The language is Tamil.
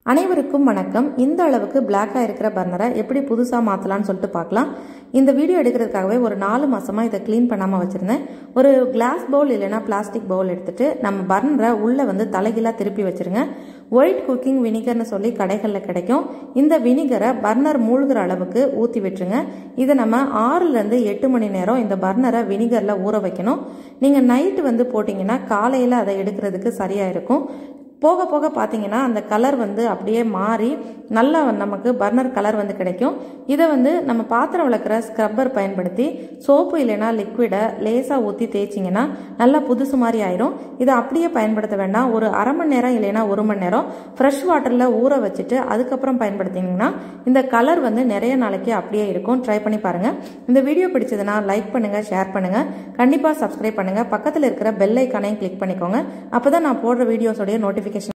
அனைவருக்கும் வணக்கம் இந்த அளவுக்கு பிளாக்காக இருக்கிற பர்னரை எப்படி புதுசாக மாற்றலாம்னு சொல்லிட்டு பார்க்கலாம் இந்த வீடியோ எடுக்கிறதுக்காகவே ஒரு நாலு மாசமாக இதை க்ளீன் பண்ணாமல் வச்சுருந்தேன் ஒரு கிளாஸ் பவுல் இல்லைன்னா பிளாஸ்டிக் பவுல் எடுத்துட்டு நம்ம பர்னரை உள்ளே வந்து தலைகீழாக திருப்பி வச்சுருங்க ஒயிட் குக்கிங் வினிகர்னு சொல்லி கடைகளில் கிடைக்கும் இந்த வினிகரை பர்னர் மூழ்கிற அளவுக்கு ஊற்றி விட்டுருங்க இதை நம்ம ஆறுலேருந்து எட்டு மணி நேரம் இந்த பர்னரை வினிகரில் ஊற வைக்கணும் நீங்கள் நைட்டு வந்து போட்டிங்கன்னா காலையில் அதை எடுக்கிறதுக்கு சரியாக இருக்கும் போக போக பார்த்தீங்கன்னா அந்த கலர் வந்து அப்படியே மாறி நல்லா நமக்கு பர்னர் கலர் வந்து கிடைக்கும் இதை வந்து நம்ம பாத்திரம் விளக்குற ஸ்க்ரப்பர் பயன்படுத்தி சோப்பு இல்லைன்னா லிக்விடை லேசாக ஊற்றி தேய்ச்சிங்கன்னா நல்லா புதுசு மாதிரி ஆயிரும் இதை அப்படியே பயன்படுத்த வேண்டாம் ஒரு அரை மணி நேரம் இல்லைன்னா ஒரு மணி நேரம் ஃப்ரெஷ் வாட்டரில் ஊற வச்சுட்டு அதுக்கப்புறம் பயன்படுத்திங்கன்னா இந்த கலர் வந்து நிறைய நாளைக்கு அப்படியே இருக்கும் ட்ரை பண்ணி பாருங்கள் இந்த வீடியோ பிடிச்சதுன்னா லைக் பண்ணுங்கள் ஷேர் பண்ணுங்கள் கண்டிப்பாக சப்ஸ்கிரைப் பண்ணுங்கள் பக்கத்தில் இருக்கிற பெல் ஐக்கானையும் கிளிக் பண்ணிக்கோங்க அப்போ தான் நான் போடுற வீடியோஸோடைய நோட்டிஃபிகேஷன்